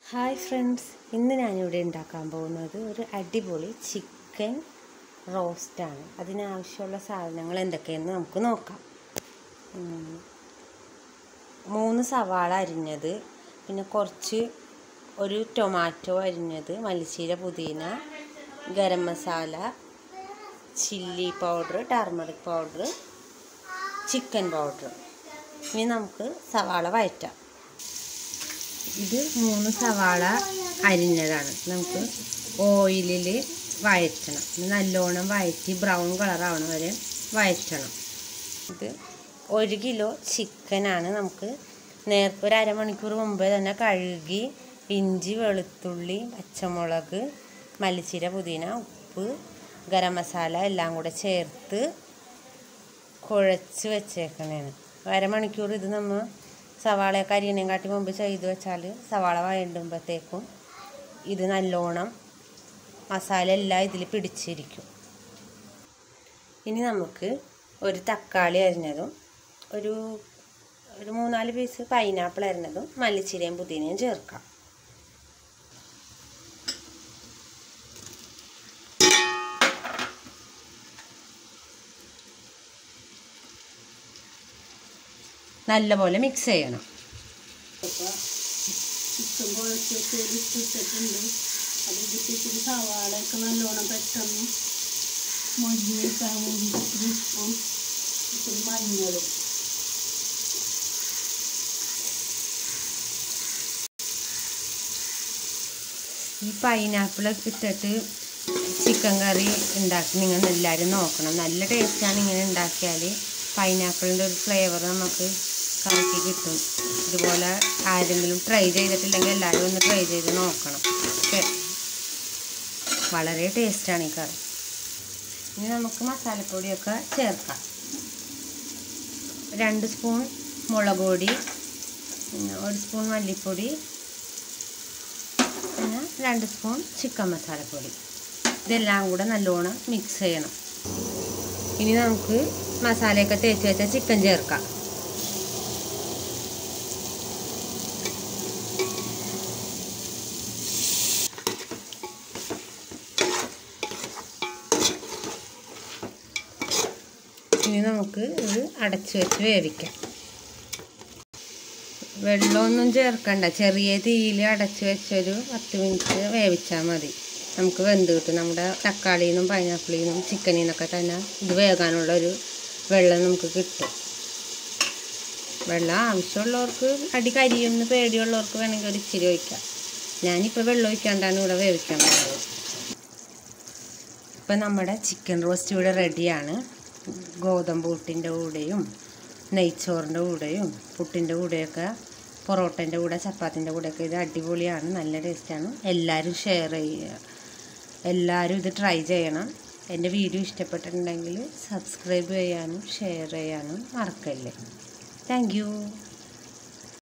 Hi friends ഇന്ന് ഞാനിവിടെ ഉണ്ടാക്കാൻ പോകുന്നത് ഒരു അടിപൊളി ചിക്കൻ റോസ്റ്റാണ് അതിനാവശ്യമുള്ള സാധനങ്ങൾ എന്തൊക്കെയെന്ന് നമുക്ക് നോക്കാം ഉം. മൂന്ന് സവാള അരിഞ്ഞത് പിന്നെ കുറച്ച് ഒരു ടൊമാറ്റോ അരിഞ്ഞത് മല്ലിച്ചീര പുതിന garam masala chilli powder turmeric powder chicken powder ഇനി നമുക്ക് സവാള വഴറ്റാം ഇത് മൂന്ന് സവാള അരിഞ്ഞതാണ് നമുക്ക് ഓയിലിൽ വഴറ്റണം ഇത് നല്ലോണം വഴറ്റി ബ്രൗൺ കളറാവണ വരെ വഴറ്റണം ഇത് ഒരു കിലോ ചിക്കനാണ് നമുക്ക് നേരത്തെ ഒരു അരമണിക്കൂർ മുമ്പേ തന്നെ കഴുകി ഇഞ്ചി വെളുത്തുള്ളി പച്ചമുളക് മല്ലിച്ചീര പുതിന ഉപ്പ് ഗരം മസാല എല്ലാം കൂടെ ചേർത്ത് കുഴച്ച് വെച്ചേക്കണേണ് അരമണിക്കൂർ ഇത് നമ്മൾ സവാളയൊക്കെ അരിയണേം കാട്ടി മുമ്പ് ചെയ്ത് വെച്ചാൽ സവാള വഴണ്ടുമ്പോഴത്തേക്കും ഇത് നല്ലോണം മസാല എല്ലാം ഇതിൽ പിടിച്ചിരിക്കും ഇനി നമുക്ക് ഒരു തക്കാളി അരിഞ്ഞതും ഒരു ഒരു മൂന്നാല് പീസ് പൈനാപ്പിൾ അരിഞ്ഞതും മല്ലിച്ചീരയും പുതിനയും ചേർക്കാം നല്ലപോലെ മിക്സ് ചെയ്യണം ചിക്കൻ കുഴച്ചൊക്കെ ഇട്ടിട്ടുണ്ട് അത് ഇതിട്ട് ഇച്ചിരി സവാളയൊക്കെ നല്ലോണം പെട്ടെന്ന് മൊഴിഞ്ഞിട്ടാൻ വേണ്ടി ഇച്ചിരി ഉപ്പും ഇച്ചിരി മഞ്ഞളും ഈ പൈനാപ്പിളൊക്കെ ഇട്ടിട്ട് ചിക്കൻ കറി ഉണ്ടാക്കി നിങ്ങൾ എല്ലാവരും നോക്കണം നല്ല ടേസ്റ്റാണ് ഇങ്ങനെ ഉണ്ടാക്കിയാൽ പൈനാപ്പിളിൻ്റെ ഒരു ഫ്ലേവർ നമുക്ക് കറിക്ക് കിട്ടും ഇതുപോലെ ആരെങ്കിലും ട്രൈ ചെയ്തിട്ടില്ലെങ്കിൽ എല്ലാവരും ഒന്ന് ട്രൈ ചെയ്ത് നോക്കണം ഓക്കെ വളരെ ടേസ്റ്റാണ് ഈ കറി ഇനി നമുക്ക് മസാലപ്പൊടിയൊക്കെ ചേർക്കാം രണ്ട് സ്പൂൺ മുളക് പൊടി പിന്നെ ഒരു സ്പൂൺ മല്ലിപ്പൊടി പിന്നെ രണ്ട് സ്പൂൺ ചിക്കൻ മസാലപ്പൊടി ഇതെല്ലാം കൂടെ നല്ലോണം മിക്സ് ചെയ്യണം ഇനി നമുക്ക് മസാലയൊക്കെ തേച്ച് വെച്ച ചിക്കൻ ചേർക്കാം ഇനി നമുക്ക് ഇത് അടച്ചു വെച്ച് വേവിക്കാം വെള്ളമൊന്നും ചേർക്കണ്ട ചെറിയ തീയിൽ അടച്ചു വെച്ചൊരു പത്ത് മിനിറ്റ് വേവിച്ചാൽ മതി നമുക്ക് വെന്ത് കിട്ടും നമ്മുടെ തക്കാളിയിൽ നിന്നും പൈനാപ്പിളിൽ നിന്നും ചിക്കനിൽ നിന്നൊക്കെ തന്നെ ഇത് വേകാനുള്ളൊരു വെള്ളം നമുക്ക് കിട്ടും വെള്ളം ആവശ്യമുള്ളവർക്ക് അടി കരിയുമെന്ന് പേടിയുള്ളവർക്ക് വേണമെങ്കിൽ ഒരു ഇച്ചിരി ഒഴിക്കാം ഞാനിപ്പോൾ വെള്ളം ഒഴിക്കാണ്ടാണ് ഇവിടെ വേവിക്കാൻ പോകുന്നത് ഇപ്പം നമ്മുടെ ചിക്കൻ റോസ്റ്റ് ഇവിടെ റെഡിയാണ് ഗോതമ്പ് പുട്ടിൻ്റെ കൂടെയും നെയ്ച്ചോറിൻ്റെ കൂടെയും പുട്ടിൻ്റെ കൂടെയൊക്കെ പൊറോട്ടൻ്റെ കൂടെ ചപ്പാത്തിൻ്റെ കൂടെയൊക്കെ ഇത് അടിപൊളിയാണ് നല്ല ടേസ്റ്റാണ് എല്ലാവരും ഷെയർ ചെയ്യുക എല്ലാവരും ഇത് ട്രൈ ചെയ്യണം എൻ്റെ വീഡിയോ ഇഷ്ടപ്പെട്ടിട്ടുണ്ടെങ്കിൽ സബ്സ്ക്രൈബ് ചെയ്യാനും ഷെയർ ചെയ്യാനും മറക്കല്ലേ താങ്ക്